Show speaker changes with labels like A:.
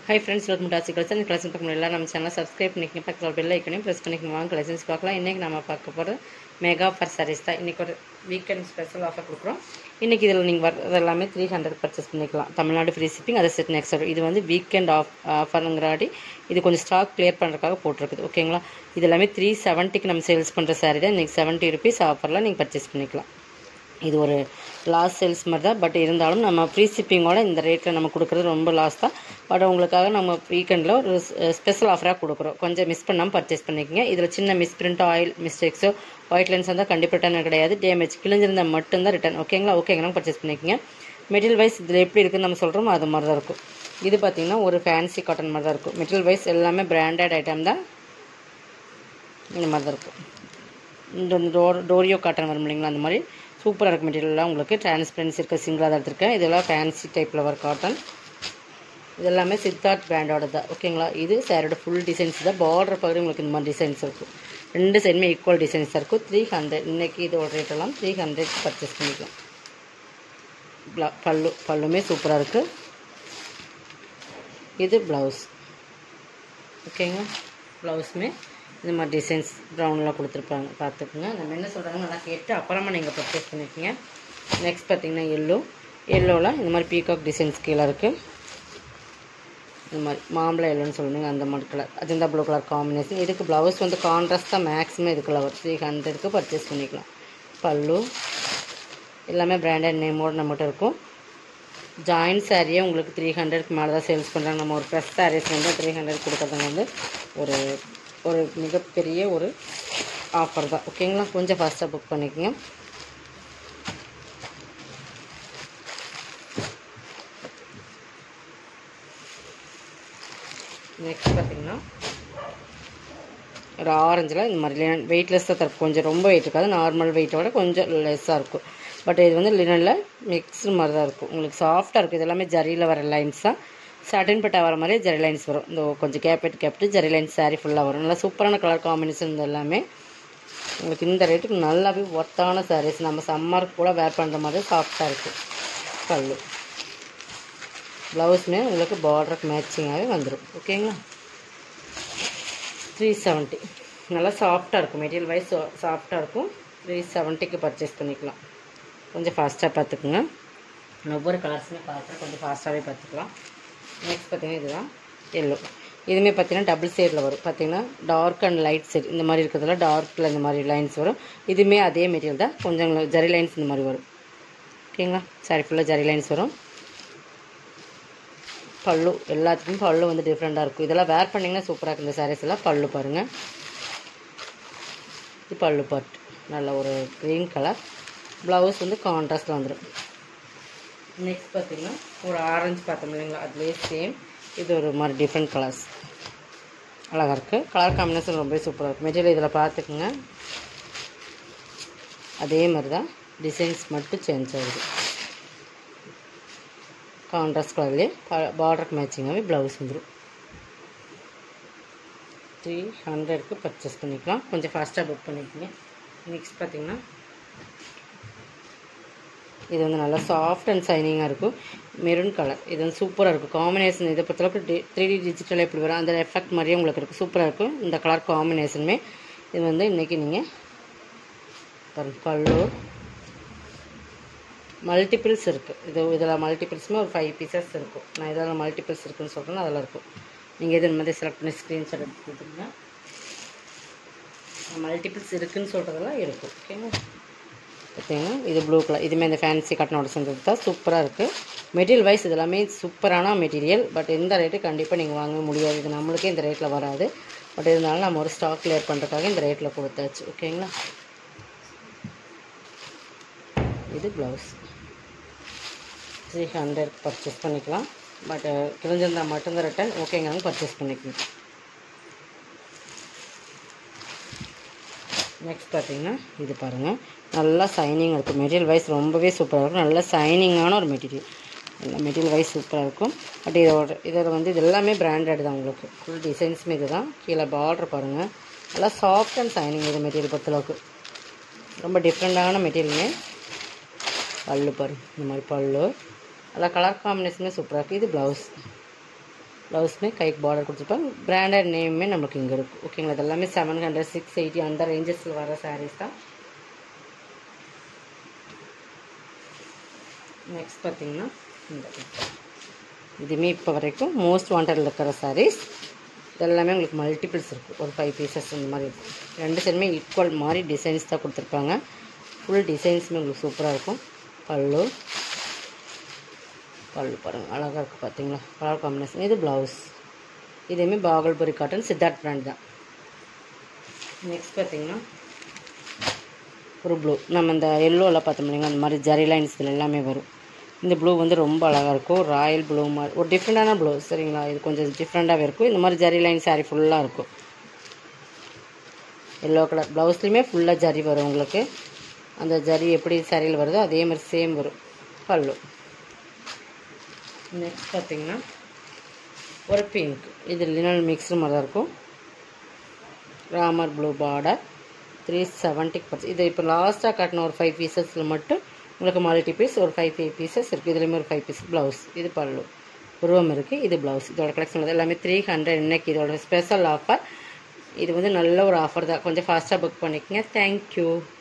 A: high friends welcome to ஆசி collection collection பார்க்கணும் எல்லாம் நம்ம சேனல் சப்ஸ்கிரைப் பண்ணிக்கங்க பக்கத்தில் பெல் ஐக்கனையும் ப்ரெஸ் பண்ணிக்கணும் வாங்க கலெக்ஷன்ஸ் பார்க்கலாம் இன்றைக்கி நம்ம பார்க்க போகிறது மெகா ஆஃபர் சாரீஸ் தான் இன்றைக்கி ஒரு வீக்கெண்ட் ஸ்பெஷல் ஆஃபர் கொடுக்குறோம் இன்றைக்கி இதில் நீங்கள் வர்றது எல்லாமே த்ரீ ஹண்ட்ரட் பர்ச்சேஸ் பண்ணிக்கலாம் தமிழ்நாடு ஃப்ரீ ஷிப்பிங் அதை செட் நெக்ஸ்ட் வரும் இது வந்து வீக்கெண்ட் ஆஃப் ஆஃபருங்கிறாடி இது கொஞ்சம் ஸ்டாக் கிளியர் பண்ணுறதுக்காக போட்டிருக்குது ஓகேங்களா இது எல்லாமே த்ரீ செவன்ட்டிக்கு நம்ம சேல்ஸ் பண்ணுற சாரீ தான் இன்றைக்கி செவன்ட்டி ருபீஸ் ஆஃபரில் நீங்கள் பர்ச்சேஸ் பண்ணிக்கலாம் இது ஒரு லாஸ் சேல்ஸ் மாதிரி தான் பட் இருந்தாலும் நம்ம ஃப்ரீ ஷிப்பிங்கோட இந்த ரேட்டில் நம்ம கொடுக்குறது ரொம்ப லாஸ் தான் பட் உங்களுக்காக நம்ம வீக்கெண்டில் ஒரு ஸ்பெஷல் ஆஃபராக கொடுக்குறோம் கொஞ்சம் மிஸ் பண்ணாமல் பர்ச்சேஸ் பண்ணிக்கோங்க இதில் சின்ன மிஸ் பிரிண்ட் ஆயில் மிஸ்டேக்ஸோ ஒயிட் லைன்ஸ் இருந்தால் கண்டிப்பாக ரிட்டர்ன் கிடையாது டேமேஜ் கிழிஞ்சிருந்தால் மட்டும்தான் ரிட்டர்ன் ஓகேங்களா ஓகேங்களா பர்ச்சேஸ் பண்ணிக்கோங்க மெட்டீரியல் வைஸ் இதில் எப்படி இருக்குன்னு நம்ம சொல்கிறோமோ அது மாதிரி தான் இருக்கும் இது பார்த்திங்கன்னா ஒரு ஃபேன்சி காட்டன் மாதிரி தான் இருக்கும் மெட்டீரியல் வைஸ் எல்லாமே பிராண்டட் ஐட்டம் தான் இந்த மாதிரி தான் இருக்கும் இந்த டோர் டோரியோ காட்டன் வரும் இல்லைங்களா அந்த மாதிரி சூப்பராக இருக்கும் மெட்டீரியல்லாம் உங்களுக்கு டிரான்ஸ்பரன்சி இருக்க சிங்கிளாக தான் எடுத்திருக்கேன் இதெல்லாம் ஃபேன்சி டைப்பில் வர காட்டன் இது எல்லாமே சித்தார்த் பிராண்டோட தான் ஓகேங்களா இது சாரோட ஃபுல் டிசைன்ஸ் தான் பார்டர் பகுதி உங்களுக்கு இந்த மாதிரி டிசைன்ஸ் இருக்கும் ரெண்டு சைடுமே ஈக்குவல் டிசைன்ஸ் இருக்கும் த்ரீ ஹண்ட்ரட் இன்றைக்கி இதோட ரேட் எல்லாம் த்ரீ ஹண்ட்ரட் பர்ச்சேஸ் பண்ணிக்கலாம் ப்ள- பல்லு பல்லுமே சூப்பராக இருக்குது இது ப்ளவுஸ் ஓகேங்களா ப்ளவுஸுமே இந்த மாதிரி டிசைன்ஸ் ப்ரௌனில் கொடுத்துருப்பாங்க பார்த்துக்குங்க நம்ம என்ன சொல்கிறாங்க நல்லா கேட்டு அப்புறமா நீங்கள் பர்ச்சேஸ் பண்ணிக்கோங்க நெக்ஸ்ட் பார்த்தீங்கன்னா எல்லோ எல்லோவில் இந்த மாதிரி பீகாக் டிசைன்ஸ் கீழே இருக்குது இந்த மாதிரி மாம்பழம் எல்லோன்னு சொல்லுவீங்க அந்த மாதிரி colour Ajanta blue colour combination இதுக்கு ப்ளவுஸ் வந்து கான்ட்ராஸ்ட் தான் மேக்ஸிமம் இதுக்குள்ள வரும் த்ரீ ஹண்ட்ரடுக்கு பர்ச்சேஸ் பண்ணிக்கலாம் பல்லு எல்லாமே பிராண்டட் நேமோடு நம்மகிட்ட இருக்கும் ஜாயின்ட் சாரியே உங்களுக்கு த்ரீ ஹண்ட்ரட்க்கு மேலே தான் சேல்ஸ் பண்ணுறாங்க நம்ம ஒரு ஃப்ரெஷ் சாரீஸ் வந்து த்ரீ ஹண்ட்ரட் கொடுக்குறதுங்க வந்து ஒரு ஒரு மிகப்பெரிய ஒரு ஆஃபர் தான் ஓகேங்களா கொஞ்சம் ஃபாஸ்ட்டாக புக் பண்ணிக்கோங்க நெக்ஸ்ட் பார்த்தீங்கன்னா ஒரு ஆரஞ்சில் இந்த மாதிரி லினன் வெயிட்லெஸ்ஸாக தான் இருக்கும் கொஞ்சம் ரொம்ப வெயிட் இருக்காது நார்மல் வெயிட்டோட கொஞ்சம் லெஸ்ஸாக இருக்கும் பட் இது வந்து லினனில் மிக்ஸ்டு மாதிரி தான் இருக்கும் உங்களுக்கு சாஃப்டாக இருக்கும் இது எல்லாமே ஜரியில் வர லைன்ஸ் தான் சட்டன் பட்டா வர மாதிரி ஜரி லைன்ஸ் வரும் இந்த கொஞ்சம் கேப்பெட் கேப்ட்டு ஜரி லைன்ஸ் saree ஃபுல்லாக வரும் நல்லா சூப்பரான கலர் காம்பினேஷன் இது எல்லாமே உங்களுக்கு இந்த ரேட்டுக்கு நல்லாவே ஒர்த்தான sarees நம்ம சம்மருக்கு கூட வேர் பண்ணுற மாதிரி சாஃப்டாக இருக்குது பல்லு ப்ளவுஸுமே உங்களுக்கு பார்டருக்கு மேட்சிங்காகவே வந்துடும் ஓகேங்களா த்ரீ செவன்ட்டி நல்லா சாஃப்டாக இருக்கும் மெட்டீரியல் வைஸ் சாஃப்டாக இருக்கும் த்ரீ செவன்ட்டிக்கு பர்ச்சேஸ் பண்ணிக்கலாம் கொஞ்சம் ஃபாஸ்ட்டாக பார்த்துக்குங்க ஒவ்வொரு கலர்ஸுமே பார்த்து கொஞ்சம் ஃபாஸ்ட்டாகவே பார்த்துக்கலாம் நெக்ஸ்ட் பார்த்தீங்கன்னா இதுதான் எல்லோ இதுவுமே பார்த்தீங்கன்னா டபுள் ஷேடில் வரும் பார்த்தீங்கன்னா டார்க் அண்ட் லைட் ஷேட் இந்த மாதிரி இருக்கிறதுல டார்க்கில் இந்த மாதிரி லைன்ஸ் வரும் இதுவுமே அதே மெட்டீரியல் தான் கொஞ்சம் ஜரி லைன்ஸ் இந்த மாதிரி வரும் ஓகேங்களா சாரி ஃபுல்லாக ஜரி லைன்ஸ் வரும் பல்லு எல்லாத்துக்கும் பல்லு வந்து டிஃப்ரெண்ட்டாக இருக்கும் இதெல்லாம் வேர் பண்ணிங்கன்னா சூப்பராக இருக்கும் இந்த சாரீஸ் எல்லாம் பல்லு பாருங்கள் இது பல்லு பார்ட் நல்ல ஒரு க்ரீன் கலர் ப்ளவுஸ் வந்து கான்ட்ராஸ்டில் வந்துடும் நெக்ஸ்ட் பார்த்தீங்கன்னா ஒரு ஆரஞ்சு பார்த்தோம் இல்லைங்களா அதுலேயே சேம் இது ஒரு மாதிரி டிஃப்ரெண்ட் கலர்ஸ் அழகாக இருக்குது கலர் காம்பினேஷன் ரொம்பவே சூப்பராக இருக்கும் மெட்டீரியல் இதில் பார்த்துக்குங்க அதே மாதிரி தான் டிசைன்ஸ் மட்டும் சேஞ்ச் ஆகுது கான்ட்ராஸ்ட் கலர்லேயே பார்டருக்கு மேட்சிங்காகவே ப்ளவுஸ் வந்துடும் த்ரீ ஹண்ட்ரட்க்கு பர்ச்சேஸ் பண்ணிக்கலாம் கொஞ்சம் ஃபாஸ்ட்டாக புக் பண்ணிக்கோங்க நெக்ஸ்ட் பார்த்தீங்கன்னா இது வந்து நல்லா சாஃப்ட் அண்ட் சைனிங்காக இருக்கும் மெரூன் கலர் இது வந்து சூப்பராக இருக்கும் காம்பினேஷன் இதை பொறுத்தளவுக்கு டி த்ரீ டி டிஜிட்டல் எப்படி வரும் அந்த எஃபெக்ட் மாதிரியே உங்களுக்கு இருக்கும் சூப்பராக இருக்கும் இந்த கலர் காம்பினேஷனுமே இது வந்து இன்றைக்கி நீங்கள் பாருங்க பல்லு மல்டிபிள்ஸ் இருக்குது இது இதில் மல்டிபிள்ஸுமே ஒரு ஃபைவ் பீசஸ் இருக்கும் நான் இதில் மல்டிபிள்ஸ் இருக்குன்னு சொல்கிறேன் அதில் இருக்கும் நீங்கள் எது இந்த மாதிரி செலக்ட் பண்ணி ஸ்க்ரீன்ஷாட் எடுத்து கொடுத்துருங்க மல்டிபிள்ஸ் இருக்குன்னு சொல்கிறதெல்லாம் இருக்கும் ஓகேங்களா பார்த்தீங்கன்னா இது ப்ளூ கலர் இதுமே இந்த ஃபேன்சி காட்டனோட செஞ்சது தான் சூப்பராக இருக்குது மெட்டீரியல் வைஸ் இது எல்லாமே சூப்பரான மெட்டீரியல் பட் இந்த ரேட்டு கண்டிப்பாக நீங்கள் வாங்க முடியாது இது நம்மளுக்கே இந்த ரேட்டில் வராது பட் இருந்தாலும் நம்ம ஒரு ஸ்டாக் கிளியர் பண்ணுறதுக்காக இந்த ரேட்டில் கொடுத்தாச்சு ஓகேங்களா இது ப்ளவுஸ் த்ரீ ஹண்ட்ரட் பர்ச்சேஸ் பண்ணிக்கலாம் பட் கிழிஞ்சிருந்தால் மட்டும்தான் ரிட்டன் ஓகேங்கிறாங்க பர்ச்சேஸ் பண்ணிக்கலாம் நெக்ஸ்ட் பார்த்தீங்கன்னா இது பாருங்கள் நல்லா சைனிங் இருக்கும் மெட்டீரியல் வைஸ் ரொம்பவே சூப்பராக இருக்கும் நல்லா சைனிங்கான ஒரு மெட்டீரியல் இந்த மெட்டீரியல் வைஸ் சூப்பராக இருக்கும் பட் இதோட இதில் வந்து இது எல்லாமே பிராண்டட் தான் உங்களுக்கு ஃபுல் டிசைன்ஸுமே இது தான் கீழே பார்டர் பாருங்கள் நல்லா சாஃப்ட் அண்ட் சைனிங் இது மெட்டீரியல் பொறுத்தளவுக்கு ரொம்ப டிஃப்ரெண்ட்டான மெட்டீரியலுமே பல்லு பாரு இந்த மாதிரி பல்லு நல்லா கலர் காம்பினேஷனுமே சூப்பராக இருக்குது இது ப்ளவுஸ் ப்ளவுஸ்மே கைக்கு பார்டர் கொடுத்துருப்பாங்க பிராண்டட் நேமுமே நம்மளுக்கு இங்கே இருக்கும் ஓகேங்களா இது எல்லாமே செவன் ஹண்ட்ரட் சிக்ஸ் எயிட்டி அந்த ரேஞ்சஸில் வர சாரீஸ் தான் நெக்ஸ்ட் பார்த்தீங்கன்னா இந்த இதுவுமே இப்போ வரைக்கும் மோஸ்ட் வாண்டடில் இருக்கிற சாரீஸ் இதெல்லாமே உங்களுக்கு மல்டிபிள்ஸ் இருக்குது ஒரு ஃபைவ் பீசஸ் இந்த மாதிரி இருக்கும் ரெண்டு சைடுமே ஈக்குவல் மாதிரி டிசைன்ஸ் தான் கொடுத்துருப்பாங்க ஃபுல் டிசைன்ஸுமே உங்களுக்கு சூப்பராக இருக்கும் பல்லு பல்லு பாருங்கள் அழகாக இருக்குது பார்த்தீங்களா கலர் காம்பினேஷன் இது ப்ளவுஸ் இதுவுமே பாகல்புரி காட்டன் சித்தார்த் பிராண்ட் தான் நெக்ஸ்ட் பார்த்தீங்கன்னா ஒரு ப்ளூ நம்ம இந்த எல்லோவில் பார்த்தோம் இல்லைங்களா அந்த மாதிரி ஜரி லைன்ஸ் இதில் எல்லாமே வரும் இந்த ப்ளூ வந்து ரொம்ப அழகாக இருக்கும் ராயல் ப்ளூ மாதிரி ஒரு டிஃப்ரெண்ட்டான ப்ளூ சரிங்களா இது கொஞ்சம் டிஃப்ரெண்ட்டாகவே இருக்கும் இந்த மாதிரி ஜரி லைன் சாரீ ஃபுல்லாக இருக்கும் எல்லோ கலர் ப்ளவுஸ்லேயுமே ஃபுல்லாக ஜரி வரும் உங்களுக்கு அந்த ஜரி எப்படி சாரியில் வருதோ அதே மாதிரி சேம் வரும் பல்லு நெக்ஸ்ட் பார்த்தீங்கன்னா ஒரு பிங்க் இது லினல் மிக்ஸ்டு மாதிரி தான் இருக்கும் Ramar blue border three seventy பர்ஸ் இது இப்போ லாஸ்ட்டாக காட்டின ஒரு ஃபைவ் பீசஸில் மட்டும் உங்களுக்கு மல்டி பீஸ் ஒரு ஃபைவ் ஃபைவ் பீசஸ் இருக்குது இதுலேயுமே ஒரு ஃபைவ் பீஸ் ப்ளவுஸ் இது பல்லு உருவம் இருக்குது இது ப்ளவுஸ் இதோட கலெக்ஷன் வந்து எல்லாமே த்ரீ ஹண்ட்ரட் இன்னைக்கு இதோட ஸ்பெஷல் ஆஃபர் இது வந்து நல்ல ஒரு ஆஃபர் தான் கொஞ்சம் ஃபாஸ்ட்டாக புக் பண்ணிக்கங்க தேங்க்யூ